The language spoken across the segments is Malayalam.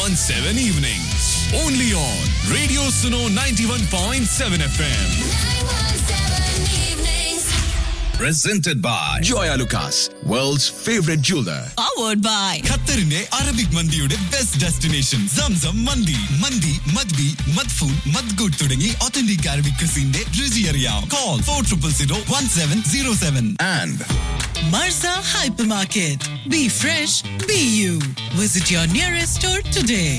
917 evenings. Only on Radio Suno 91.7 FM. Presented by Joya Lucas, world's favorite jeweler. powered by ഖത്തറിന്റെ അറബിക് മന്തിയുടെ best destination Zamzam mandi mandi മദ്ബി മദ്ഫൂൻ മദ്ഗുഡ് തുടങ്ങി ഒത്തന്റിക് അറബിക് ക്രിസിന്റെ രുചി അറിയാം call four triple zero one seven zero seven And Marza Hypermarket. Be fresh, be you. Visit your nearest store today.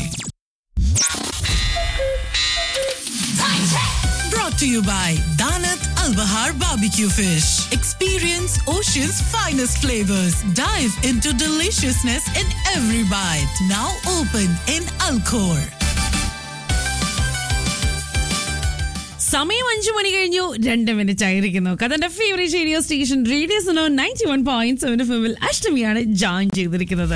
Brought to you by Danat Al Bahar Barbecue Fish. Experience Ocean's finest flavors. Dive into deliciousness in every bite. Now open in Alcor. സമയം അഞ്ചു മണി കഴിഞ്ഞു രണ്ട് മിനിറ്റ് ആയിരിക്കുന്നു കഥന്റെ favourite radio station radio Suno ninety one point seven ഫിമിൽ അഷ്ടമിയാണ് ജോയിൻ ചെയ്തിരിക്കുന്നത്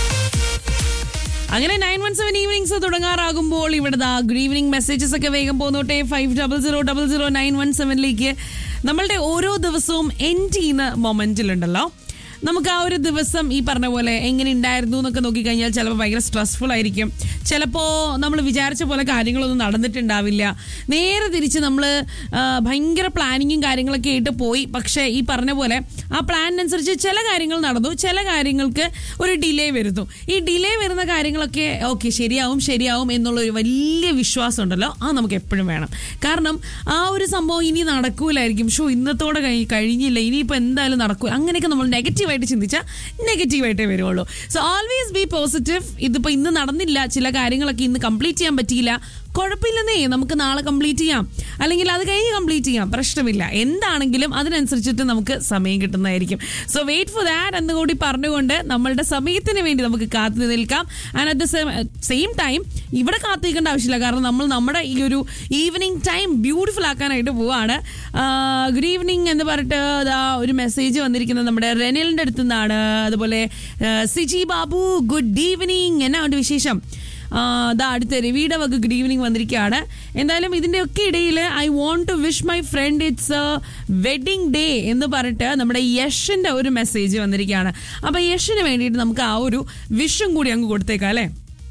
അങ്ങനെ നയൻ വൺ സെവൻ ഈവനിങ്സ് തുടങ്ങാറാകുമ്പോൾ ഇവിടെ ദാ ഗുഡ് ഈവനിങ് മെസ്സേജസ് ഒക്കെ വേഗം പോന്നോട്ടെ five double zero double zero nine one സെവനിലേക്ക് നമ്മളുടെ ഓരോ ദിവസവും എൻഡ് ചെയ്യുന്ന മൊമെന്റിലുണ്ടല്ലോ നമുക്ക് ആ ഒരു ദിവസം ഈ പറഞ്ഞ പോലെ എങ്ങനെ ഉണ്ടായിരുന്നു എന്നൊക്കെ നോക്കിക്കഴിഞ്ഞാൽ ചിലപ്പോൾ ഭയങ്കര സ്ട്രെസ്ഫുൾ ആയിരിക്കും ചിലപ്പോൾ നമ്മൾ വിചാരിച്ച പോലെ കാര്യങ്ങളൊന്നും നടന്നിട്ടുണ്ടാവില്ല നേരെ തിരിച്ച് നമ്മൾ ഭയങ്കര പ്ലാനിങ്ങും കാര്യങ്ങളൊക്കെ ആയിട്ട് പോയി പക്ഷേ ഈ പറഞ്ഞ പോലെ ആ പ്ലാനിനനുസരിച്ച് ചില കാര്യങ്ങൾ നടന്നു ചില കാര്യങ്ങൾക്ക് ഒരു ഡിലേ വരുന്നു ഈ ഡിലേ വരുന്ന കാര്യങ്ങളൊക്കെ ഓക്കെ ശരിയാവും ശരിയാവും എന്നുള്ള ഒരു വലിയ വിശ്വാസം ഉണ്ടല്ലോ ആ നമുക്ക് എപ്പോഴും വേണം കാരണം ആ ഒരു സംഭവം ഇനി നടക്കൂലായിരിക്കും ഷോ ഇന്നത്തോടെ കഴി കഴിഞ്ഞില്ല ഇനിയിപ്പോൾ എന്തായാലും നടക്കൂ അങ്ങനെയൊക്കെ നമ്മൾ നെഗറ്റീവായിട്ട് ചിന്തിച്ചാൽ നെഗറ്റീവായിട്ടേ വരുള്ളൂ സോ ഓൾവേസ് ബി പോസിറ്റീവ് ഇതിപ്പോൾ ഇന്ന് നടന്നില്ല ചില കാര്യങ്ങളൊക്കെ ഇന്ന് കംപ്ലീറ്റ് ചെയ്യാൻ പറ്റിയില്ല കുഴപ്പമില്ലെന്നേ നമുക്ക് നാളെ കംപ്ലീറ്റ് ചെയ്യാം അല്ലെങ്കിൽ അത് കഴിഞ്ഞ് കംപ്ലീറ്റ് ചെയ്യാം പ്രശ്നമില്ല എന്താണെങ്കിലും അതിനനുസരിച്ചിട്ട് നമുക്ക് സമയം കിട്ടുന്നതായിരിക്കും സോ വെയിറ്റ് ഫോർ ദാറ്റ് എന്ന് കൂടി പറഞ്ഞുകൊണ്ട് നമ്മളുടെ സമയത്തിന് വേണ്ടി നമുക്ക് കാത്തു നിൽക്കാം and at the same time ഇവിടെ കാത്തു നിൽക്കേണ്ട ആവശ്യമില്ല കാരണം നമ്മൾ നമ്മുടെ ഈ ഒരു ഈവനിങ് ടൈം ബ്യൂട്ടിഫുൾ ആക്കാനായിട്ട് പോവാണ് ഗുഡ് ഈവനിങ് എന്ന് പറഞ്ഞിട്ട് ദാ ഒരു മെസ്സേജ് വന്നിരിക്കുന്നത് നമ്മുടെ റെനിലിൻ്റെ അടുത്ത് നിന്നാണ് അതുപോലെ ആ, സിജി ബാബു ഗുഡ് ഈവനിങ് എന്നാ ഉണ്ട് വിശേഷം ദാ അടുത്ത രവിയുടെ വക ഗുഡ് ഈവനിങ് വന്നിരിക്കുകയാണ് എന്തായാലും ഇതിന്റെ ഒക്കെ ഇടയിൽ I want to wish my friend it's wedding day എന്ന് പറഞ്ഞിട്ട് നമ്മുടെ യഷിന്റെ ഒരു മെസ്സേജ് വന്നിരിക്കുകയാണ് അപ്പൊ യഷിന് വേണ്ടിയിട്ട് നമുക്ക് ആ ഒരു വിഷും കൂടി അങ്ങ് കൊടുത്തേക്കാം അല്ലേ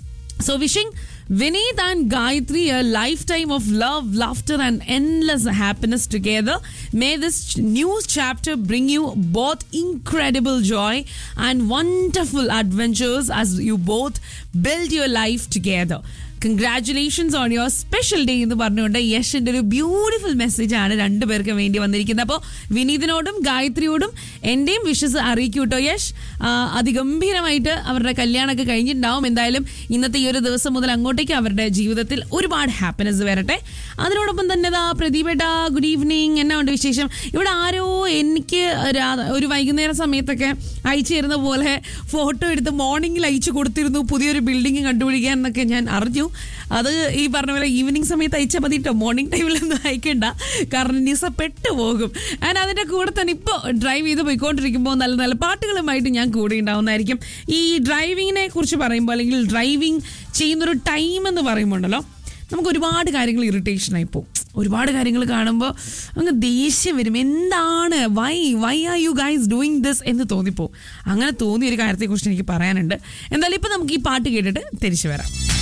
so wishing Vineet and Gayatri a lifetime of love, laughter, and endless happiness together. May this ch- new chapter bring you both incredible joy and wonderful adventures as you both build your life together. Congratulations on your special day എന്ന് പറഞ്ഞുകൊണ്ട് യഷിന്റെ ഒരു ബ്യൂട്ടിഫുൾ മെസ്സേജ് ആണ് രണ്ടുപേർക്ക് വേണ്ടി വന്നിരിക്കുന്നത് അപ്പോൾ വിനീതിനോടും ഗായത്രിയോടും എന്റെയും വിഷസ് അറിയിക്കൂ കേട്ടോ യഷ് ആ, അതിഗംഭീരമായിട്ട് അവരുടെ കല്യാണമൊക്കെ കഴിഞ്ഞിട്ടുണ്ടാവും എന്തായാലും ഇന്നത്തെ ഈ ഒരു ദിവസം മുതൽ അങ്ങോട്ടേക്ക് അവരുടെ ജീവിതത്തിൽ ഒരുപാട് ഹാപ്പിനെസ് വരട്ടെ അതിനോടൊപ്പം തന്നെ ദാ പ്രദീപേട്ട ഗുഡ് ഈവനിങ് എന്നാ ഉണ്ട് വിശേഷം ഇവിടെ ആരോ എനിക്ക് രാ- ഒരു വൈകുന്നേര സമയത്തൊക്കെ അയച്ചു തരുന്ന പോലെ ഫോട്ടോ എടുത്ത് മോർണിംഗിൽ അയച്ചു കൊടുത്തിരുന്നു പുതിയൊരു ബിൽഡിംഗ് കണ്ടുപിടിക്കാൻ എന്നൊക്കെ ഞാൻ അറിഞ്ഞു അത് ഈ പറഞ്ഞ പോലെ ഈവനിങ് സമയത്ത് അയച്ചാൽ മതി കേട്ടോ മോർണിംഗ് ടൈമിലൊന്നും അയക്കണ്ട കാരണം നിസ പെട്ടുപോകും ആൻഡ് അതിന്റെ കൂടെ തന്നെ ഇപ്പോൾ ഡ്രൈവ് ചെയ്ത് പോയിക്കൊണ്ടിരിക്കുമ്പോൾ നല്ല നല്ല പാട്ടുകളുമായിട്ട് ഞാൻ കൂടെ ഉണ്ടാവുന്നതായിരിക്കും ഈ ഡ്രൈവിങ്ങിനെ കുറിച്ച് പറയുമ്പോൾ അല്ലെങ്കിൽ ഡ്രൈവിംഗ് ചെയ്യുന്നൊരു ടൈം എന്ന് പറയുമ്പോൾ ഉണ്ടല്ലോ നമുക്ക് ഒരുപാട് കാര്യങ്ങൾ ഇറിറ്റേഷൻ ആയി പോകും ഒരുപാട് കാര്യങ്ങൾ കാണുമ്പോൾ അങ്ങ് ദേഷ്യം വരും എന്താണ് why why are you guys doing this എന്ന് തോന്നിപ്പോവും അങ്ങനെ തോന്നിയ ഒരു കാര്യത്തെക്കുറിച്ച് എനിക്ക് പറയാനുണ്ട് എന്തായാലും ഇപ്പം നമുക്ക് ഈ പാട്ട് കേട്ടിട്ട് തിരിച്ചു വരാം